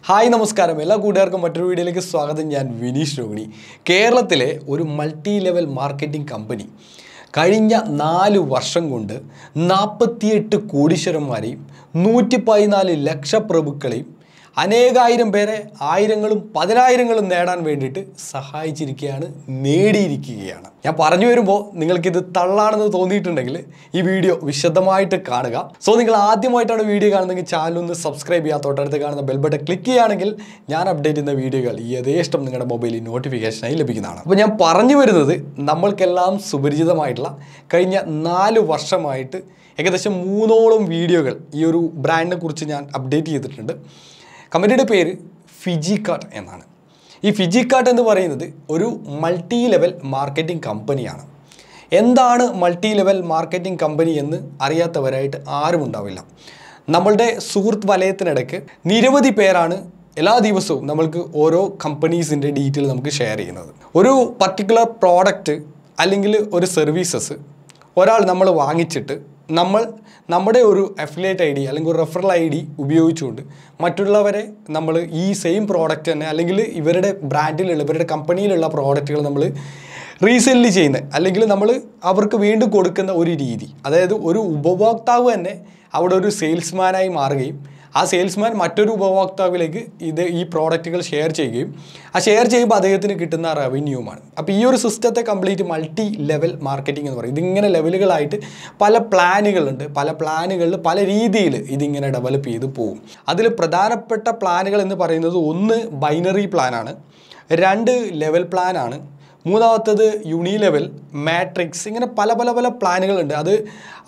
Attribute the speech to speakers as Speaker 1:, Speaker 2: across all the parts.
Speaker 1: Hi നമസ്കാരം എല്ലാ കൂട്ടുകാർക്കും മറ്റൊരു വീഡിയോയിലേക്ക് സ്വാഗതം ഞാൻ വിനീഷ് രോഹിണി കേരളത്തിലെ ഒരു മൾട്ടി ലെവൽ മാർക്കറ്റിംഗ് കമ്പനി കഴിഞ്ഞ നാല് വർഷം കൊണ്ട് നാൽപ്പത്തിയെട്ട് കോടീശ്വരന്മാരെയും നൂറ്റി പതിനാല് ലക്ഷപ്രഭുക്കളെയും അനേകായിരം പേരെ ആയിരങ്ങളും പതിനായിരങ്ങളും നേടാൻ വേണ്ടിയിട്ട് സഹായിച്ചിരിക്കുകയാണ് നേടിയിരിക്കുകയാണ് ഞാൻ പറഞ്ഞു വരുമ്പോൾ നിങ്ങൾക്കിത് തള്ളാണെന്ന് തോന്നിയിട്ടുണ്ടെങ്കിൽ ഈ വീഡിയോ വിശദമായിട്ട് കാണുക സോ നിങ്ങൾ ആദ്യമായിട്ടാണ് വീഡിയോ കാണുന്നതെങ്കിൽ ചാനൽ ഒന്ന് സബ്സ്ക്രൈബ് ചെയ്യുക തൊട്ടടുത്ത് കാണുന്ന ബെൽ ബട്ടൺ ക്ലിക്ക് ചെയ്യുകയാണെങ്കിൽ ഞാൻ അപ്ഡേറ്റ് ചെയ്യുന്ന വീഡിയോകൾ യഥേഷ്ടം നിങ്ങളുടെ മൊബൈലിൽ നോട്ടിഫിക്കേഷനായി ലഭിക്കുന്നതാണ് അപ്പോൾ ഞാൻ പറഞ്ഞു വരുന്നത് നമ്മൾക്കെല്ലാം സുപരിചിതമായിട്ടുള്ള കഴിഞ്ഞ നാല് വർഷമായിട്ട് ഏകദേശം മൂന്നോളം വീഡിയോകൾ ഈ ഒരു ബ്രാൻഡിനെ കുറിച്ച് ഞാൻ അപ്ഡേറ്റ് ചെയ്തിട്ടുണ്ട് കമ്പനിയുടെ പേര് ഫിജിക്കാട്ട് എന്നാണ് ഈ ഫിജിക്കാട്ട് എന്ന് പറയുന്നത് ഒരു മൾട്ടി ലെവൽ മാർക്കറ്റിംഗ് കമ്പനിയാണ് എന്താണ് മൾട്ടി ലെവൽ മാർക്കറ്റിംഗ് കമ്പനി എന്ന് അറിയാത്തവരായിട്ട് ആരും ഉണ്ടാവില്ല നമ്മളുടെ സുഹൃത്ത് വലയത്തിനിടയ്ക്ക് നിരവധി പേരാണ് എല്ലാ ദിവസവും നമ്മൾക്ക് ഓരോ കമ്പനീസിൻ്റെ ഡീറ്റെയിൽ നമുക്ക് ഷെയർ ചെയ്യുന്നത് ഒരു പർട്ടിക്കുലർ പ്രോഡക്റ്റ് അല്ലെങ്കിൽ ഒരു സർവീസസ് ഒരാൾ നമ്മൾ വാങ്ങിച്ചിട്ട് നമ്മൾ നമ്മുടെ ഒരു അഫിലിയേറ്റ് ഐ ഡി അല്ലെങ്കിൽ ഒരു റെഫറൽ ഐ ഡി ഉപയോഗിച്ചുകൊണ്ട് മറ്റുള്ളവരെ നമ്മൾ ഈ സെയിം പ്രോഡക്റ്റ് തന്നെ അല്ലെങ്കിൽ ഇവരുടെ ബ്രാൻഡിലുള്ള ഇവരുടെ കമ്പനിയിലുള്ള പ്രോഡക്റ്റുകൾ നമ്മൾ റീസെല്ല് ചെയ്യുന്നത് അല്ലെങ്കിൽ നമ്മൾ അവർക്ക് വീണ്ടും കൊടുക്കുന്ന ഒരു രീതി അതായത് ഒരു ഉപഭോക്താവ് തന്നെ അവിടെ ഒരു സെയിൽസ്മാനായി മാറുകയും ആ സെയിൽസ്മാൻ മറ്റൊരു ഉപഭോക്താവിലേക്ക് ഇത് ഈ പ്രോഡക്റ്റുകൾ ഷെയർ ചെയ്യുകയും ആ ഷെയർ ചെയ്യുമ്പോൾ അദ്ദേഹത്തിന് കിട്ടുന്ന റവന്യൂമാണ് അപ്പോൾ ഈ ഒരു സിസ്റ്റത്തെ കംപ്ലീറ്റ് മൾട്ടി ലെവൽ മാർക്കറ്റിംഗ് എന്ന് പറയും ഇതിങ്ങനെ ലെവലുകളായിട്ട് പല പ്ലാനുകളുണ്ട് പല പ്ലാനുകളിൽ പല രീതിയിൽ ഇതിങ്ങനെ ഡെവലപ്പ് ചെയ്ത് പോകും അതിൽ പ്രധാനപ്പെട്ട പ്ലാനുകൾ എന്ന് പറയുന്നത് ഒന്ന് ബൈനറി പ്ലാനാണ് രണ്ട് ലെവൽ പ്ലാനാണ് മൂന്നാമത്തത് യൂണി ലെവൽ മാട്രിക്സ് ഇങ്ങനെ പല പല പല പ്ലാനുകളുണ്ട് അത്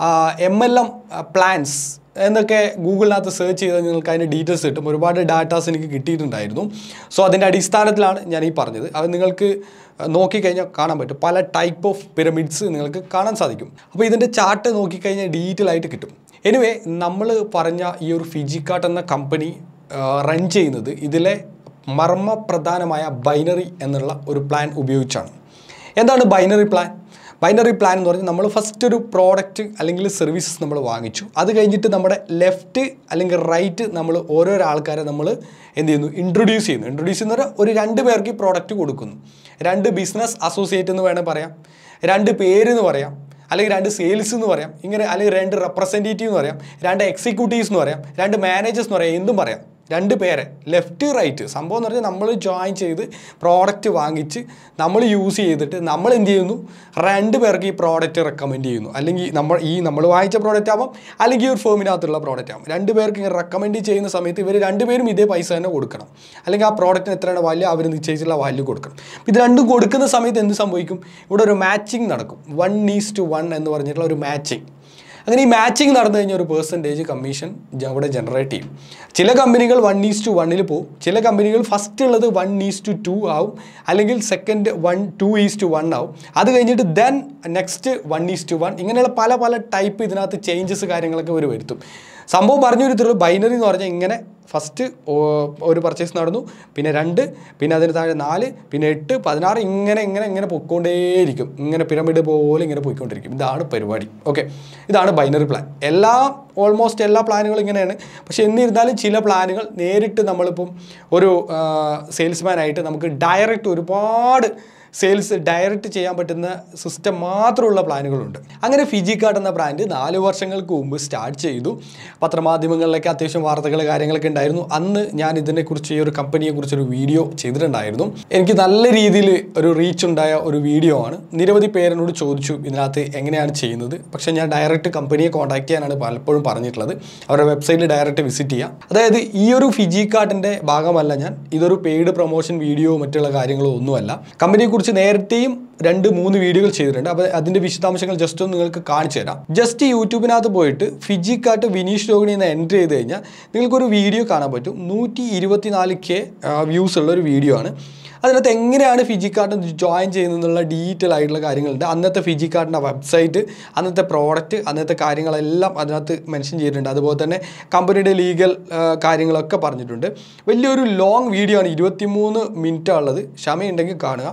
Speaker 1: എം എൽ എം പ്ലാൻസ് എന്നൊക്കെ ഗൂഗിളിനകത്ത് സെർച്ച് ചെയ്താൽ നിങ്ങൾക്ക് അതിൻ്റെ ഡീറ്റെയിൽസ് കിട്ടും ഒരുപാട് ഡാറ്റാസ് എനിക്ക് കിട്ടിയിട്ടുണ്ടായിരുന്നു സോ അതിൻ്റെ അടിസ്ഥാനത്തിലാണ് ഞാൻ ഈ പറഞ്ഞത് അത് നിങ്ങൾക്ക് നോക്കിക്കഴിഞ്ഞാൽ കാണാൻ പറ്റും പല ടൈപ്പ് ഓഫ് പിരമിഡ്സ് നിങ്ങൾക്ക് കാണാൻ സാധിക്കും അപ്പോൾ ഇതിൻ്റെ ചാർട്ട് നോക്കിക്കഴിഞ്ഞാൽ ഡീറ്റെയിൽ ആയിട്ട് കിട്ടും എനിവേ നമ്മൾ പറഞ്ഞ ഈ ഒരു ഫിജിക്കാട്ട് എന്ന കമ്പനി റൺ ചെയ്യുന്നത് ഇതിലെ മർമ്മപ്രധാനമായ ബൈനറി എന്നുള്ള ഒരു പ്ലാൻ ഉപയോഗിച്ചാണ് എന്താണ് ബൈനറി പ്ലാൻ ബൈനറി പ്ലാൻ എന്ന് പറഞ്ഞാൽ നമ്മൾ ഫസ്റ്റ് ഒരു പ്രോഡക്റ്റ് അല്ലെങ്കിൽ സർവീസസ് നമ്മൾ വാങ്ങിച്ചു അത് കഴിഞ്ഞിട്ട് നമ്മുടെ ലെഫ്റ്റ് അല്ലെങ്കിൽ റൈറ്റ് നമ്മൾ ഓരോരോ ആൾക്കാരെ നമ്മൾ എന്ത് ചെയ്യുന്നു ഇൻട്രൊഡ്യൂസ് ചെയ്യുന്നു ഇൻട്രൊഡ്യൂസ് ചെയ്യുന്ന ഒരു രണ്ട് പേർക്ക് ഈ പ്രോഡക്റ്റ് കൊടുക്കുന്നു രണ്ട് ബിസിനസ് അസോസിയേറ്റ് എന്ന് വേണേൽ പറയാം രണ്ട് പേര് എന്ന് പറയാം അല്ലെങ്കിൽ രണ്ട് സെയിൽസ് എന്ന് പറയാം ഇങ്ങനെ അല്ലെങ്കിൽ രണ്ട് റെപ്രസെൻറ്റേറ്റീവ് എന്ന് പറയാം രണ്ട് എക്സിക്യൂട്ടീവ്സ് എന്ന് പറയാം രണ്ട് മാനേജേഴ്സ് എന്ന് പറയാം എന്തും പറയാം രണ്ട് പേരെ ലെഫ്റ്റ് റൈറ്റ് സംഭവം എന്ന് പറഞ്ഞാൽ നമ്മൾ ജോയിൻ ചെയ്ത് പ്രോഡക്റ്റ് വാങ്ങിച്ച് നമ്മൾ യൂസ് ചെയ്തിട്ട് നമ്മൾ എന്ത് ചെയ്യുന്നു രണ്ട് പേർക്ക് ഈ പ്രോഡക്റ്റ് റെക്കമെൻഡ് ചെയ്യുന്നു അല്ലെങ്കിൽ നമ്മൾ ഈ നമ്മൾ വാങ്ങിച്ച പ്രോഡക്റ്റ് ആവാം അല്ലെങ്കിൽ ഈ ഒരു ഫേമിനകത്തുള്ള പ്രോഡക്റ്റ് ആവാം രണ്ട് പേർക്ക് ഇങ്ങനെ റെക്കമെൻഡ് ചെയ്യുന്ന സമയത്ത് ഇവർ രണ്ടുപേരും ഇതേ പൈസ തന്നെ കൊടുക്കണം അല്ലെങ്കിൽ ആ പ്രോഡക്റ്റിന് എത്രയാണ് വാല്യൂ അവർ നിശ്ചയിച്ചുള്ള വാല്യൂ കൊടുക്കണം ഇത് രണ്ടും കൊടുക്കുന്ന സമയത്ത് എന്ത് സംഭവിക്കും ഇവിടെ ഒരു മാച്ചിങ് നടക്കും വൺ ഈസ് ടു വൺ എന്ന് പറഞ്ഞിട്ടുള്ള ഒരു മാച്ചിങ് അങ്ങനെ ഈ മാച്ചിങ് നടന്നു കഴിഞ്ഞാൽ ഒരു പേഴ്സൻറ്റേജ് കമ്മീഷൻ അവിടെ ജനറേറ്റ് ചെയ്യും ചില കമ്പനികൾ വൺ ഈസ് ടു വണ്ണിൽ പോകും ചില കമ്പനികൾ ഫസ്റ്റ് ഉള്ളത് വൺ ഈസ് ടു ടു ആവും അല്ലെങ്കിൽ second one two is two one ആവും അത് കഴിഞ്ഞിട്ട് then next one is two one ഇങ്ങനെയുള്ള പല പല ടൈപ്പ് ഇതിനകത്ത് ചേഞ്ചസ് കാര്യങ്ങളൊക്കെ ഒരു വരുത്തും സംഭവം പറഞ്ഞൊരു ബൈനറി എന്ന് പറഞ്ഞാൽ ഇങ്ങനെ ഫസ്റ്റ് ഒരു പർച്ചേസ് നടന്നു പിന്നെ രണ്ട് പിന്നെ അതിന് താഴെ നാല് പിന്നെ എട്ട് പതിനാറ് ഇങ്ങനെ ഇങ്ങനെ ഇങ്ങനെ പൊയ്ക്കൊണ്ടേയിരിക്കും ഇങ്ങനെ പിരമിഡ് പോലെ ഇങ്ങനെ പോയിക്കൊണ്ടിരിക്കും ഇതാണ് പരിപാടി ഓക്കെ ഇതാണ് ബൈനറി പ്ലാൻ എല്ലാ ഓൾമോസ്റ്റ് എല്ലാ പ്ലാനുകളും ഇങ്ങനെയാണ് പക്ഷേ എന്നിരുന്നാലും ചില പ്ലാനുകൾ നേരിട്ട് നമ്മളിപ്പം ഒരു സെയിൽസ്മാനായിട്ട് നമുക്ക് ഡയറക്റ്റ് ഒരുപാട് സെയിൽസ് ഡയറക്റ്റ് ചെയ്യാൻ പറ്റുന്ന സിസ്റ്റം മാത്രമുള്ള പ്ലാനുകളുണ്ട് അങ്ങനെ ഫിജി കാർഡ് എന്ന ബ്രാൻഡ് നാല് വർഷങ്ങൾക്ക് മുമ്പ് സ്റ്റാർട്ട് ചെയ്തു പത്രമാധ്യമങ്ങളിലൊക്കെ അത്യാവശ്യം വാർത്തകൾ കാര്യങ്ങളൊക്കെ ഉണ്ടായിരുന്നു അന്ന് ഞാൻ ഇതിനെക്കുറിച്ച് ഈ ഒരു കമ്പനിയെക്കുറിച്ച് ഒരു വീഡിയോ ചെയ്തിട്ടുണ്ടായിരുന്നു എനിക്ക് നല്ല രീതിയിൽ ഒരു റീച്ച് ഉണ്ടായ ഒരു വീഡിയോ ആണ് നിരവധി പേരെന്നോട് ചോദിച്ചു ഇതിനകത്ത് എങ്ങനെയാണ് ചെയ്യുന്നത് പക്ഷേ ഞാൻ ഡയറക്റ്റ് കമ്പനിയെ കോൺടാക്ട് ചെയ്യാനാണ് പലപ്പോഴും പറഞ്ഞിട്ടുള്ളത് അവരുടെ വെബ്സൈറ്റിൽ ഡയറക്റ്റ് വിസിറ്റ് ചെയ്യാം അതായത് ഈ ഒരു ഫിജി കാർഡിൻ്റെ ഭാഗമല്ല ഞാൻ ഇതൊരു പെയ്ഡ് പ്രൊമോഷൻ വീഡിയോ മറ്റുള്ള കാര്യങ്ങളോ ഒന്നുമല്ല കമ്പനിയെക്കുറിച്ച് നേരത്തെയും രണ്ട് മൂന്ന് വീഡിയോകൾ ചെയ്തിട്ടുണ്ട് അപ്പോൾ അതിൻ്റെ വിശദാംശങ്ങൾ ജസ്റ്റ് ഒന്ന് നിങ്ങൾക്ക് കാണിച്ചു തരാം ജസ്റ്റ് യൂട്യൂബിനകത്ത് പോയിട്ട് ഫിജിക്കാട്ട് വിനീഷ് രോഹിണി എന്ന് എൻ്റർ ചെയ്ത് കഴിഞ്ഞാൽ നിങ്ങൾക്കൊരു വീഡിയോ കാണാൻ പറ്റും നൂറ്റി ഇരുപത്തിനാല് കെ വ്യൂസ് ഉള്ള ഒരു വീഡിയോ ആണ് അതിനകത്ത് എങ്ങനെയാണ് ഫിജി കാർഡ് ജോയിൻ ചെയ്യുന്നതെന്നുള്ള ഡീറ്റെയിൽ ആയിട്ടുള്ള കാര്യങ്ങളുണ്ട് അന്നത്തെ ഫിജി കാർഡിൻ്റെ വെബ്സൈറ്റ് അന്നത്തെ പ്രോഡക്റ്റ് അന്നത്തെ കാര്യങ്ങളെല്ലാം അതിനകത്ത് മെൻഷൻ ചെയ്തിട്ടുണ്ട് അതുപോലെ തന്നെ കമ്പനിയുടെ ലീഗൽ കാര്യങ്ങളൊക്കെ പറഞ്ഞിട്ടുണ്ട് വലിയൊരു ലോങ് വീഡിയോ ആണ് ഇരുപത്തിമൂന്ന് മിനിറ്റ് ഉള്ളത് ക്ഷമയുണ്ടെങ്കിൽ കാണുക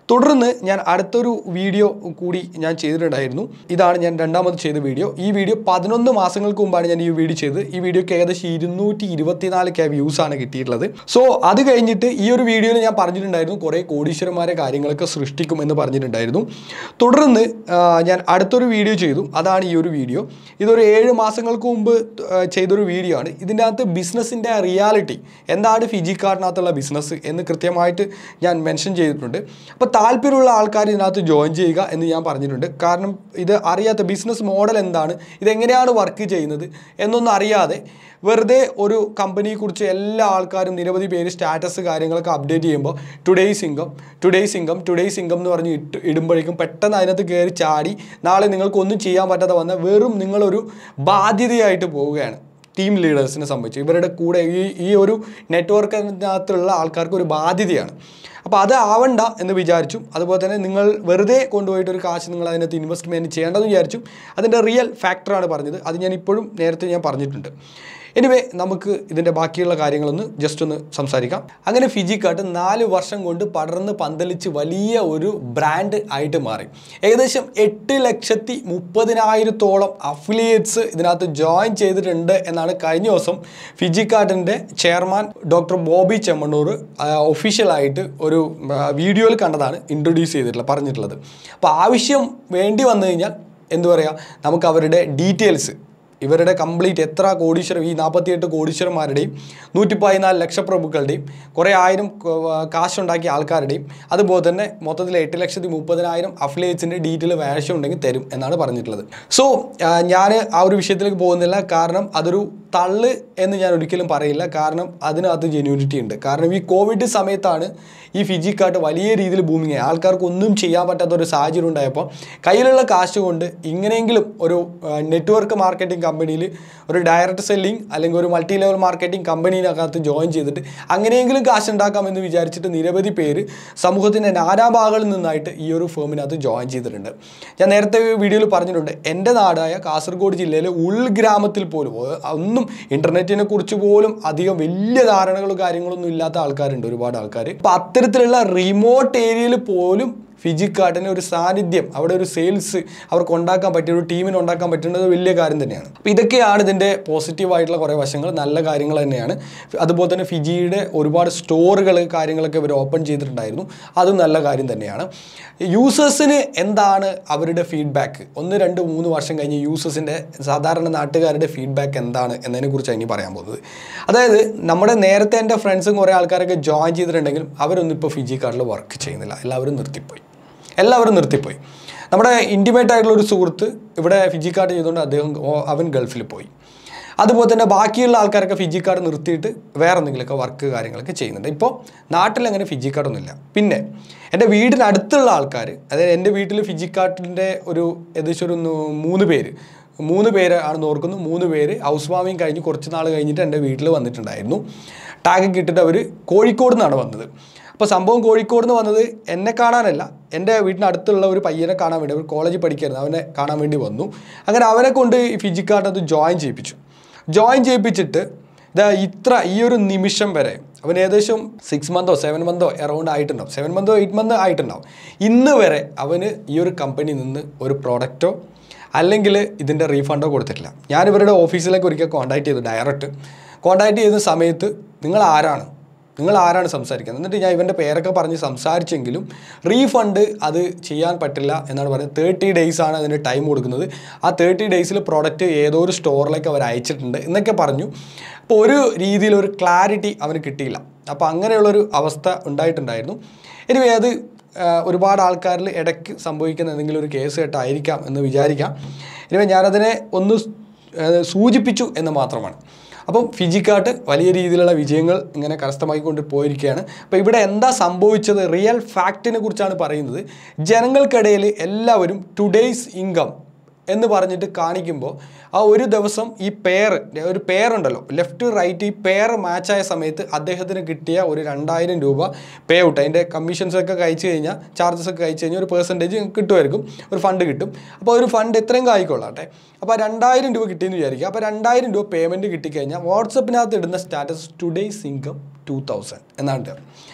Speaker 1: തുടർന്ന് ഞാൻ അടുത്തൊരു വീഡിയോ കൂടി ഞാൻ ചെയ്തിട്ടുണ്ടായിരുന്നു ഇതാണ് ഞാൻ രണ്ടാമത് ചെയ്ത വീഡിയോ ഈ വീഡിയോ പതിനൊന്ന് മാസങ്ങൾക്ക് മുമ്പാണ് ഞാൻ ഈ വീഡിയോ ചെയ്തത് ഈ വീഡിയോക്ക് ഏകദേശം ഇരുന്നൂറ്റി ഇരുപത്തിനാല് കെ വ്യൂസ് ആണ് കിട്ടിയിട്ടുള്ളത് സോ അത് കഴിഞ്ഞിട്ട് ഈ ഒരു വീഡിയോയിൽ ഞാൻ പറഞ്ഞിട്ടുണ്ടായിരുന്നു കുറേ കോടീശ്വരന്മാരെ കാര്യങ്ങളൊക്കെ സൃഷ്ടിക്കും എന്ന് പറഞ്ഞിട്ടുണ്ടായിരുന്നു തുടർന്ന് ആ, ഞാൻ അടുത്തൊരു വീഡിയോ ചെയ്തു അതാണ് ഈ ഒരു വീഡിയോ ഇതൊരു ഏഴ് മാസങ്ങൾക്ക് മുമ്പ് ആ, ചെയ്തൊരു വീഡിയോ ആണ് ഇതിൻ്റെ അകത്ത് ബിസിനസ്സിൻ്റെ റിയാലിറ്റി എന്താണ് ഫിജി കാർഡിനകത്തുള്ള ബിസിനസ് എന്ന് കൃത്യമായിട്ട് ഞാൻ മെൻഷൻ ചെയ്തിട്ടുണ്ട് അപ്പോൾ താല്പര്യമുള്ള ആൾക്കാർ ഇതിനകത്ത് ജോയിൻ ചെയ്യുക എന്ന് ഞാൻ പറഞ്ഞിട്ടുണ്ട് കാരണം ഇത് അറിയാത്ത ബിസിനസ് മോഡൽ എന്താണ് ഇതെങ്ങനെയാണ് വർക്ക് ചെയ്യുന്നത് എന്നൊന്നും അറിയാതെ വെറുതെ ഒരു കമ്പനിയെക്കുറിച്ച് എല്ലാ ആൾക്കാരും നിരവധി പേര് സ്റ്റാറ്റസ് കാര്യങ്ങളൊക്കെ അപ്ഡേറ്റ് ചെയ്യുമ്പോൾ today's income today's income today's income എന്ന് പറഞ്ഞ് ഇട്ട് ഇടുമ്പോഴേക്കും പെട്ടെന്ന് അതിനകത്ത് കയറി ചാടി നാളെ നിങ്ങൾക്ക് ഒന്നും ചെയ്യാൻ പറ്റാതെ വന്നാൽ വെറും നിങ്ങളൊരു ബാധ്യതയായിട്ട് പോവുകയാണ് ടീം ലീഡേഴ്സിനെ സംബന്ധിച്ച് ഇവരുടെ കൂടെ ഈ ഈ ഒരു നെറ്റ്വർക്കിനകത്തുള്ള ആൾക്കാർക്ക് ഒരു ബാധ്യതയാണ് അപ്പോൾ അത് ആവണ്ട എന്ന് വിചാരിച്ചു അതുപോലെ തന്നെ നിങ്ങൾ വെറുതെ കൊണ്ടുപോയിട്ട് ഒരു കാശ് നിങ്ങൾ അതിനകത്ത് ഇൻവെസ്റ്റ്മെൻറ്റ് ചെയ്യേണ്ടെന്ന് വിചാരിച്ചു അതിൻ്റെ റിയൽ ഫാക്ടറാണ് പറഞ്ഞത് അത് ഞാൻ ഇപ്പോഴും നേരത്തെ ഞാൻ പറഞ്ഞിട്ടുണ്ട് എനിവേ നമുക്ക് ഇതിൻ്റെ ബാക്കിയുള്ള കാര്യങ്ങളൊന്ന് ജസ്റ്റ് ഒന്ന് സംസാരിക്കാം അങ്ങനെ ഫിജിക്കാട്ട് നാല് വർഷം കൊണ്ട് പടർന്ന് പന്തലിച്ച് വലിയ ഒരു ബ്രാൻഡ് ആയിട്ട് മാറി ഏകദേശം എട്ട് ലക്ഷത്തി മുപ്പതിനായിരത്തോളം അഫിലിയേറ്റ്സ് ഇതിനകത്ത് ജോയിൻ ചെയ്തിട്ടുണ്ട് എന്നാണ് കഴിഞ്ഞ ദിവസം ഫിജിക്കാട്ടിൻ്റെ ചെയർമാൻ ഡോക്ടർ ബോബി ചെമ്മണ്ണൂർ ഒഫീഷ്യലായിട്ട് ഒരു ആ, വീഡിയോയിൽ കണ്ടതാണ് ഇൻട്രൊഡ്യൂസ് ചെയ്തിട്ടുള്ളത് പറഞ്ഞിട്ടുള്ളത് അപ്പോൾ ആവശ്യം വേണ്ടി വന്നു കഴിഞ്ഞാൽ എന്തു പറയുക നമുക്ക് അവരുടെ ഡീറ്റെയിൽസ് ഇവരുടെ കംപ്ലീറ്റ് എത്ര കോടീശ്വരം ഈ നാൽപ്പത്തിയെട്ട് കോടീശ്വരന്മാരുടെയും നൂറ്റി പതിനാല് ലക്ഷപ്രഭുക്കളുടെയും കുറേ ആയിരം ക- കാശുണ്ടാക്കിയ ആൾക്കാരുടെയും അതുപോലെ തന്നെ മൊത്തത്തിൽ എട്ട് ലക്ഷത്തി മുപ്പതിനായിരം അഫിലിയേറ്റ്സിൻ്റെ ഡീറ്റെയിൽ വേഷം ഉണ്ടെങ്കിൽ തരും എന്നാണ് പറഞ്ഞിട്ടുള്ളത് സോ ഞാൻ ആ ഒരു വിഷയത്തിലേക്ക് പോകുന്നില്ല കാരണം അതൊരു തള്ള് എന്ന് ഞാൻ ഒരിക്കലും പറയില്ല കാരണം അതിനകത്ത് ജെന്യൂനിറ്റി ഉണ്ട് കാരണം ഈ കോവിഡ് സമയത്താണ് ഈ ഫിജി കാർട്ട് വലിയ രീതിയിൽ ബൂമിങ് ആയി ആൾക്കാർക്ക് ഒന്നും ചെയ്യാൻ പറ്റാത്ത ഒരു സാഹചര്യം ഉണ്ടായപ്പോൾ കയ്യിലുള്ള കാശ് കൊണ്ട് ഇങ്ങനെയെങ്കിലും ഒരു നെറ്റ്വർക്ക് മാർക്കറ്റിംഗ് കമ്പനിയിൽ ഒരു ഡയറക്റ്റ് സെല്ലിംഗ് അല്ലെങ്കിൽ ഒരു മൾട്ടി ലെവൽ മാർക്കറ്റിംഗ് കമ്പനീനകത്ത് ജോയിൻ ചെയ്തിട്ട് അങ്ങനെയെങ്കിലും കാശ് ഉണ്ടാക്കാമെന്ന് വിചാരിച്ചിട്ട് നിരവധി പേര് സമൂഹത്തിൻ്റെ നാനാഭാഗങ്ങളിൽ നിന്നായിട്ട് ഈ ഒരു ഫേമിനകത്ത് ജോയിൻ ചെയ്തിട്ടുണ്ട് ഞാൻ നേരത്തെ വീഡിയോയിൽ പറഞ്ഞിട്ടുണ്ട് എൻ്റെ നാടായ കാസർഗോഡ് ജില്ലയിലെ ഉൾഗ്രാമത്തിൽ പോലും ഒ- ഒന്നും ഇൻ്റർനെറ്റിനെ കുറിച്ച് പോലും അധികം വലിയ ധാരണകളും കാര്യങ്ങളൊന്നും ഇല്ലാത്ത ആൾക്കാരുണ്ട് ഒരുപാട് ആൾക്കാർ അപ്പോൾ അത്തരത്തിലുള്ള റിമോട്ട് ഏരിയയിൽ പോലും ഫിജിക്കാട്ടിന് ഒരു സാന്നിധ്യം അവിടെ ഒരു സെയിൽസ് അവർക്ക് ഉണ്ടാക്കാൻ പറ്റിയ ഒരു ടീമിന് ഉണ്ടാക്കാൻ പറ്റുന്നത് വലിയ കാര്യം തന്നെയാണ് അപ്പോൾ ഇതൊക്കെയാണ് ഇതിൻ്റെ പോസിറ്റീവായിട്ടുള്ള കുറേ വശങ്ങൾ നല്ല കാര്യങ്ങൾ തന്നെയാണ് അതുപോലെ തന്നെ ഫിജിയുടെ ഒരുപാട് സ്റ്റോറുകൾ കാര്യങ്ങളൊക്കെ ഇവർ ഓപ്പൺ ചെയ്തിട്ടുണ്ടായിരുന്നു അതും നല്ല കാര്യം തന്നെയാണ് യൂസേഴ്സിന് എന്താണ് അവരുടെ ഫീഡ്ബാക്ക് ഒന്ന് രണ്ട് മൂന്ന് വർഷം കഴിഞ്ഞ് യൂസേഴ്സിൻ്റെ സാധാരണ നാട്ടുകാരുടെ ഫീഡ്ബാക്ക് എന്താണ് എന്നതിനെക്കുറിച്ചാണ് ഇനി പറയാൻ പോകുന്നത് അതായത് നമ്മുടെ നേരത്തെ എൻ്റെ ഫ്രണ്ട്സും കുറേ ആൾക്കാരൊക്കെ ജോയിൻ ചെയ്തിട്ടുണ്ടെങ്കിലും അവരൊന്നും ഇപ്പോൾ ഫിജി കാർഡിൽ വർക്ക് ചെയ്യുന്നില്ല എല്ലാവരും നിർത്തിപ്പോയി എല്ലാവരും നിർത്തിപ്പോയി നമ്മുടെ ഇൻറ്റിമേറ്റ് ആയിട്ടുള്ള ഒരു സുഹൃത്ത് ഇവിടെ ഫിജി കാർഡ് ചെയ്തുകൊണ്ട് അദ്ദേഹം ഓ- അവൻ ഗൾഫിൽ പോയി അതുപോലെ തന്നെ ബാക്കിയുള്ള ആൾക്കാരൊക്കെ ഫിജി കാർഡ് നിർത്തിയിട്ട് വേറെ എന്തെങ്കിലുമൊക്കെ വർക്ക് കാര്യങ്ങളൊക്കെ ചെയ്യുന്നുണ്ട് ഇപ്പോൾ നാട്ടിലങ്ങനെ ഫിജി കാർഡൊന്നുമില്ല പിന്നെ എൻ്റെ വീടിനടുത്തുള്ള ആൾക്കാർ അതായത് എൻ്റെ വീട്ടിൽ ഫിജി കാർഡിൻ്റെ ഒരു ഏകദേശം ഒരു നൂ- മൂന്ന് പേര് മൂന്ന് പേര് ആണെന്ന് ഓർക്കുന്നു മൂന്ന് പേര് ഹൗസ് വാമിങ് കഴിഞ്ഞ് കുറച്ച് നാൾ കഴിഞ്ഞിട്ട് എൻ്റെ വീട്ടിൽ വന്നിട്ടുണ്ടായിരുന്നു ടാഗ് ഇട്ടിട്ട് അവർ കോഴിക്കോട് നിന്നാണ് വന്നത് അപ്പോൾ സംഭവം കോഴിക്കോട് നിന്ന് വന്നത് എന്നെ കാണാനല്ല എൻ്റെ വീടിനടുത്തുള്ള ഒരു പയ്യനെ കാണാൻ വേണ്ടി ഒരു കോളേജിൽ പഠിക്കായിരുന്നു അവനെ കാണാൻ വേണ്ടി വന്നു അങ്ങനെ അവനെ കൊണ്ട് ഈ ഫിജിക്കാർഡ് അത് ജോയിൻ ചെയ്യിപ്പിച്ചു ജോയിൻ ചെയ്യിപ്പിച്ചിട്ട് ഇതാ ഇത്ര ഈ ഒരു നിമിഷം വരെ അവൻ ഏകദേശം സിക്സ് മന്തോ സെവൻ മന്തോ അറൗണ്ട് ആയിട്ടുണ്ടാവും സെവൻ മന്തോ എയ്റ്റ് മന്തോ ആയിട്ടുണ്ടാവും ഇന്ന് വരെ അവന് ഈ ഒരു കമ്പനി നിന്ന് ഒരു പ്രോഡക്റ്റോ അല്ലെങ്കിൽ ഇതിൻ്റെ റീഫണ്ടോ കൊടുത്തിട്ടില്ല ഞാൻ ഇവരുടെ ഓഫീസിലേക്ക് ഒരിക്കൽ കോൺടാക്ട് ചെയ്തു ഡയറക്റ്റ് കോൺടാക്ട് ചെയ്യുന്ന സമയത്ത് നിങ്ങൾ ആരാണ് നിങ്ങൾ ആരാണ് സംസാരിക്കുന്നത് എന്നിട്ട് ഞാൻ ഇവൻ്റെ പേരൊക്കെ പറഞ്ഞ് സംസാരിച്ചെങ്കിലും റീഫണ്ട് അത് ചെയ്യാൻ പറ്റില്ല എന്നാണ് പറയുന്നത് തേർട്ടി ഡേയ്സ് ആണ് അതിന് ടൈം കൊടുക്കുന്നത് ആ തേർട്ടി ഡേയ്സിൽ പ്രോഡക്റ്റ് ഏതോ ഒരു സ്റ്റോറിലേക്ക് അവർ അയച്ചിട്ടുണ്ട് എന്നൊക്കെ പറഞ്ഞു അപ്പോൾ ഒരു രീതിയിൽ ഒരു ക്ലാരിറ്റി അവന് കിട്ടിയില്ല അപ്പോൾ അങ്ങനെയുള്ളൊരു അവസ്ഥ ഉണ്ടായിട്ടുണ്ടായിരുന്നു എനിവേ അത് ആ, ഒരുപാട് ആൾക്കാരിൽ ഇടയ്ക്ക് സംഭവിക്കുന്ന എന്തെങ്കിലും ഒരു കേസ് കേട്ടായിരിക്കാം എന്ന് വിചാരിക്കാം എനിവേ ഞാനതിനെ ഒന്ന് സ്- ആ, സൂചിപ്പിച്ചു എന്ന് മാത്രമാണ് അപ്പം ഫിജിക്കാട്ട് വലിയ രീതിയിലുള്ള വിജയങ്ങൾ ഇങ്ങനെ കരസ്ഥമാക്കിക്കൊണ്ട് പോയിരിക്കുകയാണ് അപ്പോൾ ഇവിടെ എന്താ സംഭവിച്ചത് റിയൽ ഫാക്റ്റിനെ കുറിച്ചാണ് പറയുന്നത് ജനങ്ങൾക്കിടയിൽ എല്ലാവരും ടുഡേയ്സ് ഇൻകം എന്ന് പറഞ്ഞിട്ട് കാണിക്കുമ്പോൾ ആ ഒരു ദിവസം ഈ പെയർ ഒരു പെയറുണ്ടല്ലോ ലെഫ്റ്റ് റൈറ്റ് ഈ പെയർ മാച്ചായ സമയത്ത് അദ്ദേഹത്തിന് കിട്ടിയ ഒരു രണ്ടായിരം രൂപ പേ ഔട്ട് അതിൻ്റെ കമ്മീഷൻസ് ഒക്കെ കഴിച്ചു കഴിഞ്ഞാൽ ചാർജസ് ഒക്കെ കഴിച്ചു കഴിഞ്ഞാൽ ഒരു പെർസെൻറ്റേജ് കിട്ടുമായിരിക്കും ഒരു ഫണ്ട് കിട്ടും അപ്പോൾ ഒരു ഫണ്ട് എത്രയും ആയിക്കൊള്ളാട്ടെ അപ്പോൾ ആ രണ്ടായിരം രൂപ കിട്ടിയെന്ന് വിചാരിക്കുക അപ്പോൾ രണ്ടായിരം രൂപ പേയ്മെൻറ്റ് കിട്ടിക്കഴിഞ്ഞാൽ വാട്സപ്പിനകത്ത് ഇടുന്ന status today's income two thousand എന്നാണ് ഇടുക.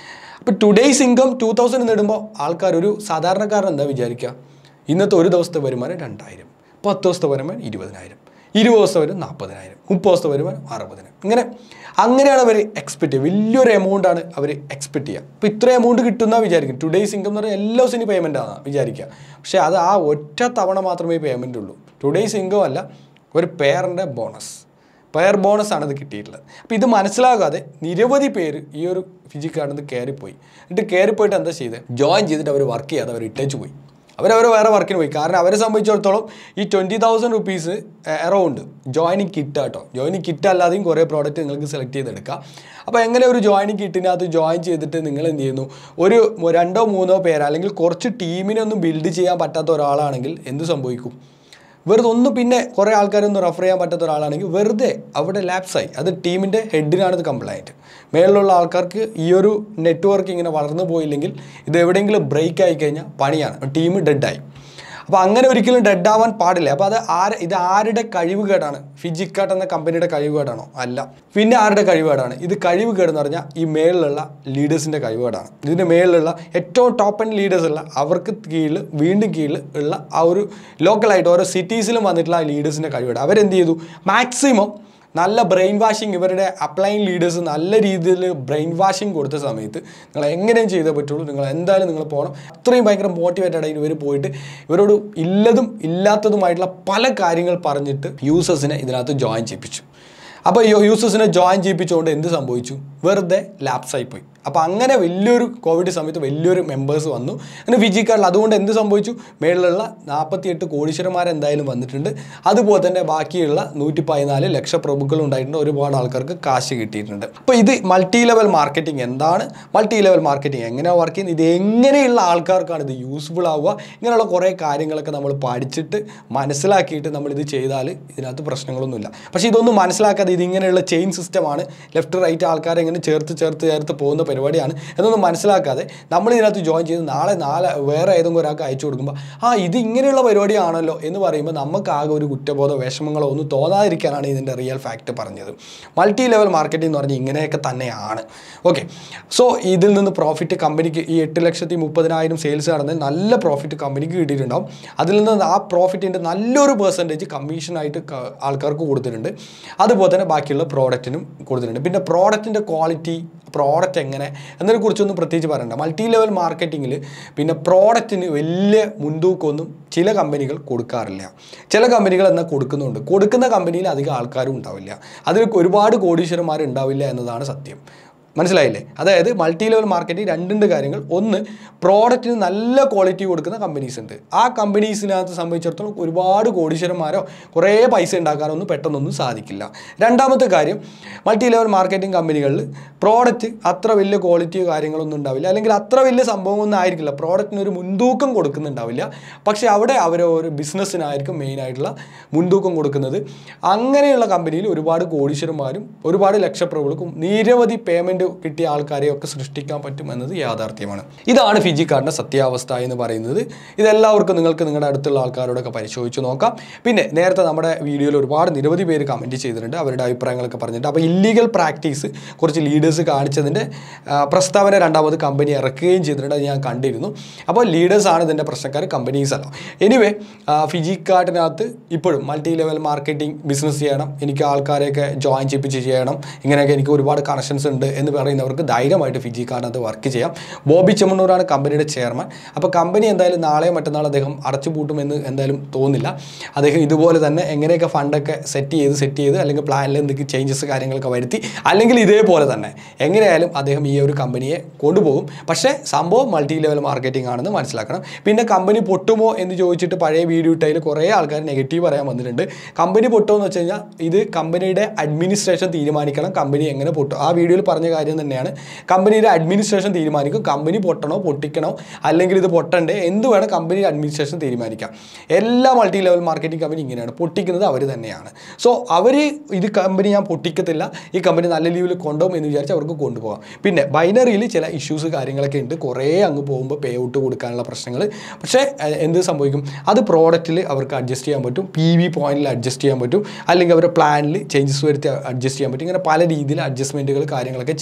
Speaker 1: അപ്പോൾ ടുഡേയ്സ് ഇൻകം ടു തൗസൻഡ് നേടുമ്പോൾ ആൾക്കാർ ഒരു സാധാരണക്കാരൻ എന്താ വിചാരിക്കുക ഇന്നത്തെ ഒരു ദിവസത്തെ വരുമാനം രണ്ടായിരം പത്ത് ദിവസത്തെ വരുമാനം ഇരുപതിനായിരം ഇരുപത് ദിവസത്തെ വരും നാൽപ്പതിനായിരം മുപ്പത് ദിവസത്തെ വരുമാനം അറുപതിനായിരം ഇങ്ങനെ അങ്ങനെയാണ് അവർ എക്സ്പെക്ട് ചെയ്യുക വലിയൊരു എമൗണ്ടാണ് അവർ എക്സ്പെക്ട് ചെയ്യുക അപ്പോൾ ഇത്ര എമൗണ്ട് കിട്ടുന്ന വിചാരിക്കും ടുഡേയ്സ് ഇൻകം എന്ന് പറഞ്ഞാൽ എല്ലാ ദിവസവും പേയ്മെൻ്റ് ആണ് വിചാരിക്കുക പക്ഷേ അത് ആ ഒറ്റ തവണ മാത്രമേ പേയ്മെൻ്റ് ഉള്ളൂ ടുഡേയ്സ് ഇൻകം അല്ല ഒരു പേരൻ്റെ ബോണസ് പെയർ ബോണസ് ആണ് ഇത് കിട്ടിയിട്ടുള്ളത് അപ്പോൾ ഇത് മനസ്സിലാകാതെ നിരവധി പേര് ഈ ഒരു ഫിജി കാർഡിൽ നിന്ന് കയറിപ്പോയി എന്നിട്ട് കയറിപ്പോയിട്ട് എന്താ ചെയ്തത് ജോയിൻ ചെയ്തിട്ട് അവർ വർക്ക് ചെയ്യാതെ അവർ ഇട്ടേച്ച് പോയി അവരവർ വേറെ വർക്കിന് പോയി കാരണം അവരെ സംബന്ധിച്ചിടത്തോളം ഈ twenty thousand rupees around joining kit കേട്ടോ ജോയിനിങ് കിറ്റ് അല്ലാതെയും കുറേ പ്രോഡക്റ്റ് നിങ്ങൾക്ക് സെലക്ട് ചെയ്തെടുക്കാം അപ്പോൾ എങ്ങനെ ഒരു ജോയിനിങ് കിറ്റിനകത്ത് ജോയിൻ ചെയ്തിട്ട് നിങ്ങൾ എന്ത് ചെയ്യുന്നു ഒരു രണ്ടോ മൂന്നോ പേര് അല്ലെങ്കിൽ കുറച്ച് ടീമിനെ ഒന്നും ബിൽഡ് ചെയ്യാൻ പറ്റാത്ത ഒരാളാണെങ്കിൽ എന്ത് സംഭവിക്കും വെറുതെ ഒന്ന് പിന്നെ കുറേ ആൾക്കാരൊന്നും റെഫർ ചെയ്യാൻ പറ്റാത്ത ഒരാളാണെങ്കിൽ വെറുതെ അവിടെ ലാപ്സായി അത് ടീമിൻ്റെ ഹെഡിനാണ് ഇത് കംപ്ലൈൻറ്റ് മേളിലുള്ള ആൾക്കാർക്ക് ഈ ഒരു നെറ്റ്വർക്ക് ഇങ്ങനെ വളർന്നു പോയില്ലെങ്കിൽ ഇത് എവിടെയെങ്കിലും ബ്രേക്ക് ആയി കഴിഞ്ഞാൽ പണിയാണ് ടീം ഡെഡായി അപ്പോൾ അങ്ങനെ ഒരിക്കലും ഡെഡ് ആവാൻ പാടില്ല അപ്പോൾ അത് ആര് ഇത് ആരുടെ കഴിവുകേടാണ് ഫിജിക്കാട്ട് എന്ന കമ്പനിയുടെ കഴിവുകേടാണോ അല്ല പിന്നെ ആരുടെ കഴിവുകേടാണ് ഇത് കഴിവുകേട് എന്ന് പറഞ്ഞാൽ ഈ മേളിലുള്ള ലീഡേഴ്സിൻ്റെ കഴിവുകേടാണ് ഇതിൻ്റെ മേളിലുള്ള ഏറ്റവും ടോപ്പ് ആൻഡ് ലീഡേഴ്സ് ഉള്ള അവർക്ക് കീഴിൽ വീണ്ടും കീഴിൽ ഉള്ള ആ ഒരു ലോക്കലായിട്ട് ഓരോ സിറ്റീസിലും വന്നിട്ടുള്ള ആ ലീഡേഴ്സിൻ്റെ കഴിവുകേട് അവരെന്ത് ചെയ്തു മാക്സിമം നല്ല ബ്രെയിൻ വാഷിങ് ഇവരുടെ അപ്ലൈൻ ലീഡേഴ്സ് നല്ല രീതിയിൽ ബ്രെയിൻ വാഷിങ് കൊടുത്ത സമയത്ത് നിങ്ങൾ എങ്ങനെയും ചെയ്തേ പറ്റുള്ളൂ നിങ്ങൾ എന്തായാലും നിങ്ങൾ പോകണം അത്രയും ഭയങ്കര മോട്ടിവേറ്റഡ് ആയിട്ട് ഇവർ പോയിട്ട് ഇവരോട് ഇല്ലതും ഇല്ലാത്തതുമായിട്ടുള്ള പല കാര്യങ്ങൾ പറഞ്ഞിട്ട് യൂസേഴ്സിനെ ഇതിനകത്ത് ജോയിൻ ചെയ്യിപ്പിച്ചു അപ്പോൾ യൂസേഴ്സിനെ ജോയിൻ ചെയ്യിപ്പിച്ചുകൊണ്ട് എന്ത് സംഭവിച്ചു വെറുതെ ലാപ്സായി പോയി അപ്പോൾ അങ്ങനെ വലിയൊരു കോവിഡ് സമയത്ത് വലിയൊരു മെമ്പേഴ്സ് വന്നു അങ്ങനെ ഫിജി കാർഡിൽ അതുകൊണ്ട് എന്ത് സംഭവിച്ചു മേളിലുള്ള നാൽപ്പത്തിയെട്ട് കോടീശ്വരന്മാർ എന്തായാലും വന്നിട്ടുണ്ട് അതുപോലെ തന്നെ ബാക്കിയുള്ള നൂറ്റി പതിനാല് ലക്ഷ പ്രഭുക്കൾ ഉണ്ടായിട്ടുണ്ട് ഒരുപാട് ആൾക്കാർക്ക് കാശ് കിട്ടിയിട്ടുണ്ട് അപ്പോൾ ഇത് മൾട്ടി ലെവൽ മാർക്കറ്റിംഗ് എന്താണ് മൾട്ടി ലെവൽ മാർക്കറ്റിംഗ് എങ്ങനെയാണ് വർക്ക് ചെയ്യുന്നത് ഇത് എങ്ങനെയുള്ള ആൾക്കാർക്കാണ് ഇത് യൂസ്ഫുൾ ആവുക ഇങ്ങനെയുള്ള കുറേ കാര്യങ്ങളൊക്കെ നമ്മൾ പഠിച്ചിട്ട് മനസ്സിലാക്കിയിട്ട് നമ്മൾ ഇത് ചെയ്താൽ ഇതിനകത്ത് പ്രശ്നങ്ങളൊന്നുമില്ല പക്ഷേ ഇതൊന്നും മനസ്സിലാക്കാതെ ഇതിങ്ങനെയുള്ള ചെയിൻ സിസ്റ്റമാണ് ലെഫ്റ്റ് റൈറ്റ് ആൾക്കാരെ ഇങ്ങനെ ചേർത്ത് ചേർത്ത് ചേർത്ത് പോകുന്ന പരിപാടിയാണ് എന്നൊന്നും മനസ്സിലാക്കാതെ നമ്മൾ ഇതിനകത്ത് ജോയിൻ ചെയ്ത് നാളെ നാളെ വേറെ ഏതെങ്കിലും ഒരാൾക്ക് അയച്ചു കൊടുക്കുമ്പോൾ ആ ഇത് ഇങ്ങനെയുള്ള പരിപാടിയാണല്ലോ എന്ന് പറയുമ്പോൾ നമുക്ക് ആകെ ഒരു കുറ്റബോധ വിഷമങ്ങളോ ഒന്നും തോന്നാതിരിക്കാനാണ് ഇതിൻ്റെ റിയൽ ഫാക്റ്റ് പറഞ്ഞത് മൾട്ടി ലെവൽ മാർക്കറ്റിംഗ് എന്ന് പറഞ്ഞാൽ ഇങ്ങനെയൊക്കെ തന്നെയാണ് ഓക്കെ സോ ഇതിൽ നിന്ന് പ്രോഫിറ്റ് കമ്പനിക്ക് ഈ എട്ട് ലക്ഷത്തി മുപ്പതിനായിരം സെയിൽസ് നടന്ന് നല്ല പ്രോഫിറ്റ് കമ്പനിക്ക് കിട്ടിയിട്ടുണ്ടാവും അതിൽ നിന്ന് ആ പ്രോഫിറ്റിൻ്റെ നല്ലൊരു പെർസെൻറ്റേജ് കമ്മീഷനായിട്ട് ക- ആൾക്കാർക്ക് കൊടുത്തിട്ടുണ്ട് അതുപോലെ തന്നെ ബാക്കിയുള്ള പ്രോഡക്റ്റിനും കൊടുത്തിട്ടുണ്ട് പിന്നെ പ്രോഡക്റ്റിൻ്റെ ക്വാളിറ്റി പ്രോഡക്റ്റ് എങ്ങനെ എന്നതിനെ കുറിച്ചൊന്നും പ്രത്യേകിച്ച് പറയണ്ട മൾട്ടി ലെവൽ മാർക്കറ്റിങ്ങിൽ പിന്നെ പ്രോഡക്റ്റിന് വലിയ മുൻതൂക്കമൊന്നും ചില കമ്പനികൾ കൊടുക്കാറില്ല ചില കമ്പനികൾ എന്നാൽ കൊടുക്കുന്നുണ്ട് കൊടുക്കുന്ന കമ്പനിയിൽ അധികം ആൾക്കാരും ഉണ്ടാവില്ല അതിൽ ഒരുപാട് കോടീശ്വരന്മാർ ഉണ്ടാവില്ല എന്നതാണ് സത്യം മനസ്സിലായില്ലേ അതായത് മൾട്ടി ലെവൽ മാർക്കറ്റിംഗ് രണ്ടുണ്ട് കാര്യങ്ങൾ ഒന്ന് പ്രോഡക്റ്റിന് നല്ല ക്വാളിറ്റി കൊടുക്കുന്ന കമ്പനീസ് ഉണ്ട് ആ കമ്പനീസിനകത്ത് സംബന്ധിച്ചിടത്തോളം ഒരുപാട് കോടീശ്വരന്മാരോ കുറേ പൈസ ഉണ്ടാക്കാനോ ഒന്നും പെട്ടെന്നൊന്നും സാധിക്കില്ല രണ്ടാമത്തെ കാര്യം മൾട്ടി ലെവൽ മാർക്കറ്റിംഗ് കമ്പനികളിൽ പ്രോഡക്റ്റ് അത്ര വലിയ ക്വാളിറ്റിയോ കാര്യങ്ങളൊന്നും ഉണ്ടാവില്ല അല്ലെങ്കിൽ അത്ര വലിയ സംഭവമൊന്നും ആയിരിക്കില്ല പ്രോഡക്റ്റിന് ഒരു മുൻതൂക്കം കൊടുക്കുന്നുണ്ടാവില്ല പക്ഷേ അവിടെ അവർ ഒരു ബിസിനസ്സിനായിരിക്കും മെയിനായിട്ടുള്ള മുൻതൂക്കം കൊടുക്കുന്നത് അങ്ങനെയുള്ള കമ്പനിയിൽ ഒരുപാട് കോടീശ്വരന്മാരും ഒരുപാട് ലക്ഷപ്രഭുക്കൾക്കും നിരവധി പേയ്മെൻറ്റ് കിട്ടിയ ആൾക്കാരെയൊക്കെ സൃഷ്ടിക്കാൻ പറ്റും എന്നത് യാഥാർത്ഥ്യമാണ് ഇതാണ് ഫിജി കാർഡിൻ്റെ സത്യാവസ്ഥ എന്ന് പറയുന്നത് ഇതെല്ലാവർക്കും നിങ്ങൾക്ക് നിങ്ങളുടെ അടുത്തുള്ള ആൾക്കാരോടൊക്കെ പരിശോധിച്ച് നോക്കാം പിന്നെ നേരത്തെ നമ്മുടെ വീഡിയോയിൽ ഒരുപാട് നിരവധി പേര് കമൻറ്റ് ചെയ്തിട്ടുണ്ട് അവരുടെ അഭിപ്രായങ്ങളൊക്കെ പറഞ്ഞിട്ട് അപ്പോൾ ഇല്ലീഗൽ പ്രാക്ടീസ് കുറച്ച് ലീഡേഴ്സ് കാണിച്ചതിൻ്റെ ആ, പ്രസ്താവന രണ്ടാമത് കമ്പനി ഇറക്കുകയും ചെയ്തിട്ടുണ്ട് അത് ഞാൻ കണ്ടിരുന്നു അപ്പോൾ ലീഡേഴ്സ് ആണ് ഇതിൻ്റെ പ്രശ്നക്കാർ കമ്പനീസ് അല്ല എനിവേ ഫിജി കാർഡിനകത്ത് ഇപ്പോഴും മൾട്ടി ലെവൽ മാർക്കറ്റിംഗ് ബിസിനസ് ചെയ്യണം എനിക്ക് ആൾക്കാരെയൊക്കെ ജോയിൻ ചെയ്യിപ്പിച്ച് ചെയ്യണം ഇങ്ങനെയൊക്കെ എനിക്ക് ഒരുപാട് കണക്ഷൻസ് ഉണ്ട് എന്ന് പറയുന്നവർക്ക് ധൈര്യമായിട്ട് ഫിജി കാർഡിനകത്ത് വർക്ക് ചെയ്യാം ബോബി ചെമ്മണ്ണൂരാണ് കമ്പനിയുടെ ചെയർമാൻ അപ്പോൾ കമ്പനി എന്തായാലും നാളെ മറ്റന്നാൾ അദ്ദേഹം അടച്ചുപൂട്ടുമെന്ന് എന്തായാലും തോന്നില്ല അദ്ദേഹം ഇതുപോലെ തന്നെ എങ്ങനെയൊക്കെ ഫണ്ടൊക്കെ സെറ്റ് ചെയ്ത് സെറ്റ് ചെയ്ത് അല്ലെങ്കിൽ പ്ലാനിൽ എന്തൊക്കെ ചേഞ്ചസ് കാര്യങ്ങളൊക്കെ വരുത്തി അല്ലെങ്കിൽ ഇതേപോലെ തന്നെ എങ്ങനെയായാലും അദ്ദേഹം ഈ ഒരു കമ്പനിയെ കൊണ്ടുപോകും പക്ഷേ സംഭവം മൾട്ടി ലെവൽ മാർക്കറ്റിംഗ് ആണെന്ന് മനസ്സിലാക്കണം പിന്നെ കമ്പനി പൊട്ടുമോ എന്ന് ചോദിച്ചിട്ട് പഴയ വീഡിയോ ഇട്ടതിൽ കുറേ ആൾക്കാർ നെഗറ്റീവ് പറയാൻ വന്നിട്ടുണ്ട് കമ്പനി പൊട്ടുമോ എന്ന് വെച്ച് കഴിഞ്ഞാൽ ഇത് കമ്പനിയുടെ അഡ്മിനിസ്ട്രേഷൻ തീരുമാനിക്കണം കമ്പനി എങ്ങനെ പൊട്ടും ആ വീഡിയോയിൽ പറഞ്ഞ കാര്യം തന്നെയാണ് കമ്പനിയുടെ അഡ്മിനിസ്ട്രേഷൻ തീരുമാനിക്കും കമ്പനി പൊട്ടണോ പൊട്ടിക്കണോ അല്ലെങ്കിൽ ഇത് പൊട്ടണ്ടേ എന്ത് വേണം കമ്പനി അഡ്മിനിസ്ട്രേഷൻ തീരുമാനിക്കാം എല്ലാ മൾട്ടി ലെവൽ മാർക്കറ്റിംഗ് കമ്പനി ഇങ്ങനെയാണ് പൊട്ടിക്കുന്നത് അവർ തന്നെയാണ് സോ അവർ ഇത് കമ്പനി ഞാൻ പൊട്ടിക്കത്തില്ല ഈ കമ്പനി നല്ല ലീവിൽ കൊണ്ടുപോകും എന്ന് വിചാരിച്ച് അവർക്ക് കൊണ്ടുപോകാം പിന്നെ ബൈനറിയിൽ ചില ഇഷ്യൂസ് കാര്യങ്ങളൊക്കെ ഉണ്ട് കുറേ അങ്ങ് പോകുമ്പോൾ പേ ഔട്ട് കൊടുക്കാനുള്ള പ്രശ്നങ്ങൾ പക്ഷേ അഹ്, എന്ത് സംഭവിക്കും അത് പ്രോഡക്റ്റിൽ അവർക്ക് അഡ്ജസ്റ്റ് ചെയ്യാൻ പറ്റും പി വി പോയിന്റിൽ അഡ്ജസ്റ്റ് ചെയ്യാൻ പറ്റും അല്ലെങ്കിൽ അവരുടെ പ്ലാനിൽ ചേഞ്ചസ് വരുത്തി അഡ്ജസ്റ്റ് ചെയ്യാൻ പറ്റും ഇങ്ങനെ പല രീതിയിൽ അഡ്ജസ്റ്റ്മെൻറ്റുകൾ കാര്യങ്ങളൊക്കെ ചെയ്യാൻ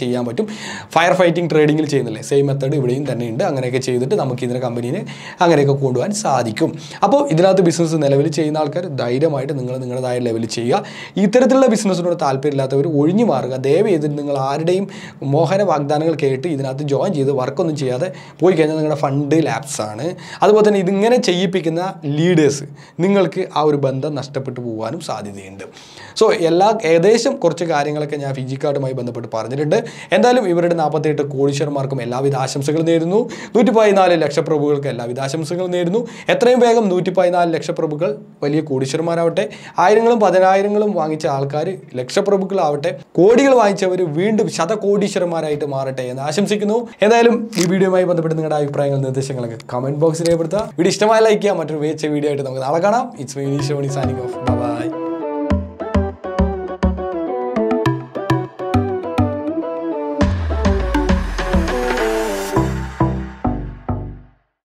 Speaker 1: ചെയ്യാൻ പറ്റും ഫയർ ഫൈറ്റിംഗ് ട്രേഡിങ്ങിൽ ചെയ്യുന്നില്ലേ സെയിം മെത്തേഡ് ഇവിടെയും തന്നെ ഉണ്ട് അങ്ങനെയൊക്കെ ചെയ്തിട്ട് നമുക്ക് ഇതിനെ കമ്പനീനെ അങ്ങനെയൊക്കെ കൊണ്ടുപോകാൻ സാധിക്കും അപ്പോൾ ഇതിനകത്ത് ബിസിനസ് നിലവിൽ ചെയ്യുന്ന ആൾക്കാർ ധൈര്യമായിട്ട് നിങ്ങൾ നിങ്ങളുടേതായ ലെവലിൽ ചെയ്യുക ഇത്തരത്തിലുള്ള ബിസിനസ്സിനോട് താല്പര്യമില്ലാത്തവർ ഒഴിഞ്ഞു മാറുക ദയവ് ചെയ്തിട്ട് നിങ്ങൾ ആരുടെയും മോഹന വാഗ്ദാനങ്ങൾ കേട്ട് ഇതിനകത്ത് ജോയിൻ ചെയ്ത് വർക്കൊന്നും ചെയ്യാതെ പോയി കഴിഞ്ഞാൽ നിങ്ങളുടെ ഫണ്ട് ലാപ്സ് ആണ് അതുപോലെ തന്നെ ഇതിങ്ങനെ ചെയ്യിപ്പിക്കുന്ന ലീഡേഴ്സ് നിങ്ങൾക്ക് ആ ഒരു ബന്ധം നഷ്ടപ്പെട്ടു പോകാനും സാധ്യതയുണ്ട് സോ എല്ലാ ഏകദേശം കുറച്ച് കാര്യങ്ങളൊക്കെ ഞാൻ ഫിജി കാർഡുമായി ബന്ധപ്പെട്ട് പറഞ്ഞിട്ടുണ്ട് എന്തായാലും ഇവരുടെ നാൽപ്പത്തിയെട്ട് കോടീശ്വരന്മാർക്കും എല്ലാവിധ ആശംസകൾ നേരുന്നു നൂറ്റി പതിനാല് ലക്ഷപ്രഭുക്കൾക്ക് എല്ലാവിധ ആശംസകൾ നേരുന്നു എത്രയും വേഗം നൂറ്റി പതിനാല് ലക്ഷപ്രഭുക്കൾ വലിയ കോടീശ്വരന്മാരാവട്ടെ ആയിരങ്ങളും പതിനായിരങ്ങളും വാങ്ങിച്ച ആൾക്കാർ ലക്ഷപ്രഭുക്കളാവട്ടെ കോടികൾ വാങ്ങിച്ചവർ വീണ്ടും ശതകോടീശ്വരന്മാരായിട്ട് മാറട്ടെ എന്ന് ആശംസിക്കുന്നു എന്തായാലും ഈ വീഡിയോയുമായി ബന്ധപ്പെട്ട് നിങ്ങളുടെ അഭിപ്രായങ്ങൾ നിർദ്ദേശങ്ങളൊക്കെ കമന്റ് ബോക്സിൽ രേഖപ്പെടുത്തുക വീഡിയോ ഇഷ്ടമായ ലൈക്ക് ചെയ്യുക മറ്റൊരു വേച്ച വീഡിയോ ആയിട്ട് നമുക്ക് നാളെ കാണാം it's me Shoni signing off by